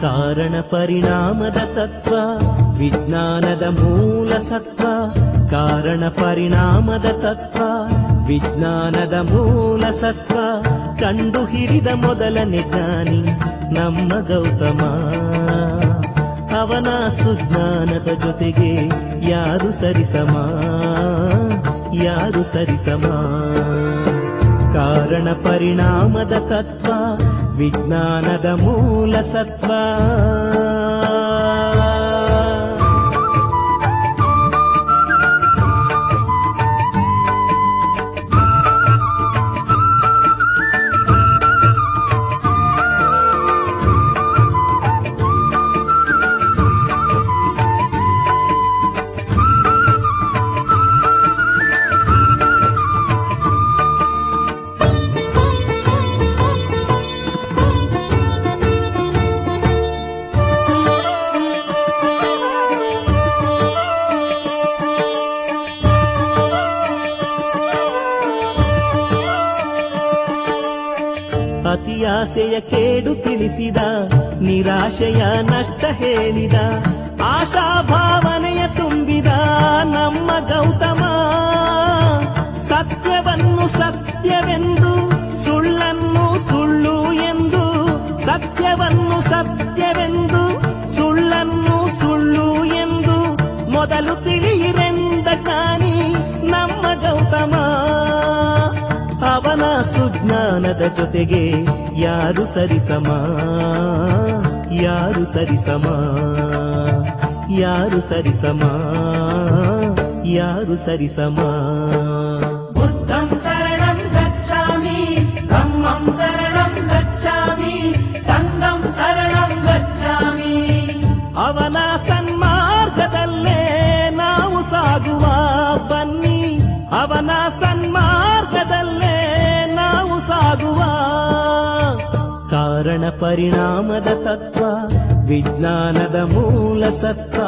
ಕಾರಣ ಪರಿಣಾಮದ ತತ್ವ ವಿಜ್ಞಾನದ ಮೂಲ ಸತ್ವ ಕಾರಣ ಪರಿಣಾಮದ ತತ್ವ ವಿಜ್ಞಾನದ ಮೂಲ ಸತ್ವ ಕಂಡು ಹಿಡಿದ ಮೊದಲನೇ ಜ್ಞಾನಿ ನಮ್ಮ ಗೌತಮ ಅವನ ಸುಜ್ಞಾನದ ಜೊತೆಗೆ ಯಾರು ಸರಿಸಮ ಯಾರು ಸರಿಸಮ ಕಾರಣ ಪರಿಣಾಮದ ತತ್ವ ವಿಜ್ಞಾನದ ಮೂಲ ಸತ್ವ ಅತಿಯಾಸೆಯ ಕೇಡು ತಿಳಿಸಿದ ನಿರಾಶೆಯ ನಷ್ಟ ಹೇಳಿದ ಆಶಾಭಾವನೆಯ ತುಂಬಿದ ನಮ್ಮ ಗೌತಮ ಸತ್ಯವನ್ನು ಸತ್ಯವೆಂದು ಸುಳ್ಳನ್ನು ಸುಳ್ಳು ಎಂದು ಸತ್ಯವನ್ನು ಸತ್ಯವೆಂದು ಸುಳ್ಳನ್ನು ಸುಳ್ಳು ಎಂದು ಮೊದಲು ತಿಳಿಯಿರೆಂದ ಜ್ಞಾನಿ ನಮ್ಮ ಗೌತಮ ಅವನ ಸುಜ್ಞಾನದ ಜೊತೆಗೆ ಯಾರು ಸರಿಸಮ ಯಾರು ಸರಿಸಮ ಯಾರು ಸರಿಸಮ ಯಾರು ಸರಿಸಮ बुद्धं शरणं गच्छामि धम्मं शरणं गच्छामि सङ्गं शरणं गच्छामि ಅವನ ಸನ್ಮಾರ್ಗದಲ್ಲೇ ನಾವು ಸಾಗುವ ಬನ್ನಿ ಅವನ ಸನ್ಮಾರ್ಗದಲ್ಲೇ ನಾವು ಸಾಗುವ ಕಾರಣ ಪರಿಣಾಮದ ತತ್ವ ವಿಜ್ಞಾನದ ಮೂಲ ಸತ್ವ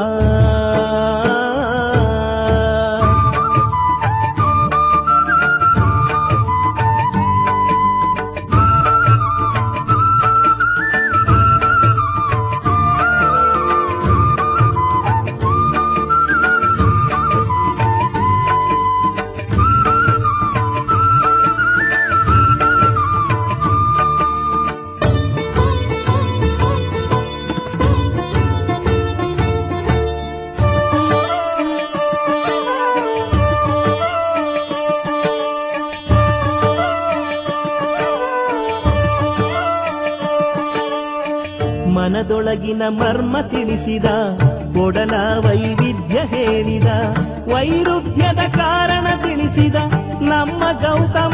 ಮನದೊಳಗಿನ ಮರ್ಮ ತಿಳಿಸಿದ ಕೊಡಲ ವೈವಿಧ್ಯ ಹೇಳಿದ ವೈರುಧ್ಯದ ಕಾರಣ ತಿಳಿಸಿದ ನಮ್ಮ ಗೌತಮ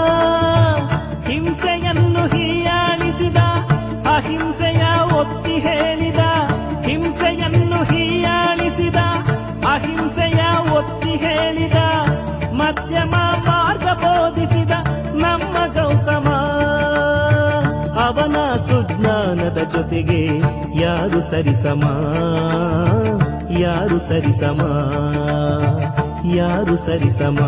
ಹಿಂಸೆಯನ್ನು ಹೀಯಾಳಿಸಿದ ಅಹಿಂಸೆಯ ಒತ್ತಿ ಹೇಳಿದ ಹಿಂಸೆಯನ್ನು ಹೀಯಾಳಿಸಿದ ಅಹಿಂಸೆಯ ಒತ್ತಿ ಹೇಳಿದ ಮಧ್ಯಮ ಮಾರ್ಗ ಬೋಧಿಸಿದ ನಮ್ಮ ಗೌತಮ ಅವನ ಸುಜ್ಞಾನದ ಜೊತೆಗೆ ಯಾರು ಸರಿಸಮ ಯಾರು ಸರಿಸಮ ಯಾರು ಸರಿಸಮ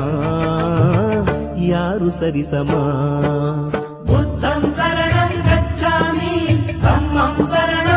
ಯಾರು ಸರಿಸಮ बुद्धं शरणं गच्छामि धम्मं शरणं